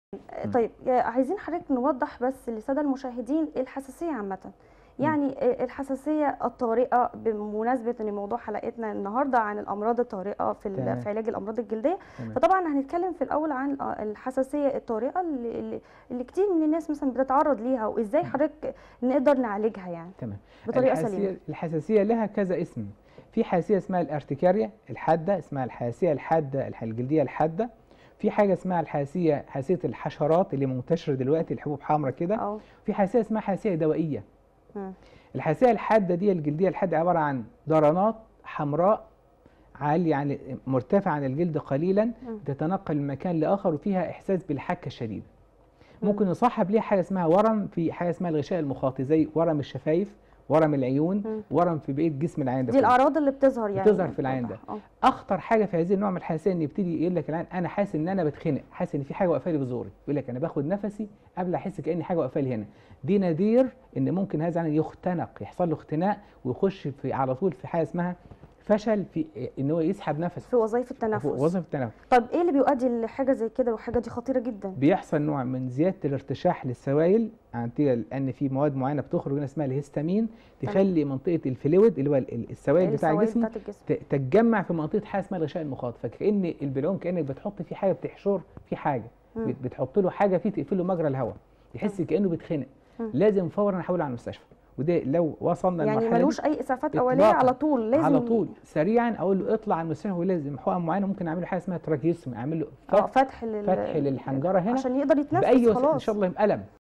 طيب آه، عايزين حضرتك نوضح بس للساده المشاهدين الحساسيه عامه يعني آه، الحساسيه الطارئه بمناسبه ان موضوع حلقتنا النهارده عن الامراض الطارئه في ال- تمام. في علاج الامراض الجلديه تمام. فطبعا هنتكلم في الاول عن آه، الحساسيه الطارئه اللي, اللي- اللي كتير من الناس مثلا بتتعرض ليها وازاي حضرتك نقدر نعالجها يعني تمام بطريقه الحساسية, سليمه الحساسية لها كذا اسم في حساسية اسمها الارتكاريا الحادة اسمها الحساسية الحادة الح- الجلدية الحادة في حاجة اسمها الحساسية حساسية الحشرات اللي منتشرة دلوقتي الحبوب حمراء كده اه في حساسية اسمها حساسية دوائية مم. الحساسية الحادة دي الجلدية الحادة عبارة عن ضرنات حمراء عالية عن مرتفعة عن الجلد قليلا مم. تتنقل من مكان لآخر وفيها إحساس بالحكة الشديدة مم. ممكن يصاحب ليها حاجة اسمها ورم في حاجة اسمها الغشاء المخاطي زي ورم الشفايف ورم العيون مم. ورم في بقية جسم العين ده دي كله. الاعراض اللي بتظهر يعني بتظهر في العين ده. اه اخطر حاجه في هذه النوع من الحساسيه ان يبتدي يقول لك العين انا حاسس ان انا بتخنق حاسس ان في حاجه واقفه لي بزوري يقول لك انا باخد نفسي قبل احس كاني حاجه واقفه لي هنا دي نادير ان ممكن هذا العين يختنق يحصل له اختناق ويخش في على طول في حاجه اسمها فشل في ان هو يسحب نفسه في وظائف التنفس وظيفه التنفس طب ايه اللي بيؤدي لحاجه زي كده وحاجه دي خطيره جدا بيحصل نوع من زياده الارتشاح للسوائل نتيجه لان في مواد معينه بتخرج هنا اسمها الهستامين تخلي منطقه الفلويد اللي هو ال- ال- السوائل بتاع السوائل الجسم بتاعت الجسم ت- تتجمع في منطقه حاجه اسمها الغشاء المخاطي فكان البلعوم كانك بتحط فيه حاجه بتحشر فيه حاجه مم. بت- بتحط له حاجه فيه تقفل له مجرى الهواء يحس كانه بيتخنق مم. لازم فورا نحوله على المستشفى وده لو وصلنا يعني للمرحله ملوش دي اي اسعافات اوليه إطلاقاً. على طول لازم على طول سريعا اقول له اطلع على المستشفى ولازم حقن معينه ممكن اعمل له حاجه اسمها تراكيوستومي اعمل له اه فتح, فتح لل... فتح للحنجره هنا عشان يقدر يتنفس باي وسيله خلاص ان شاء الله قلم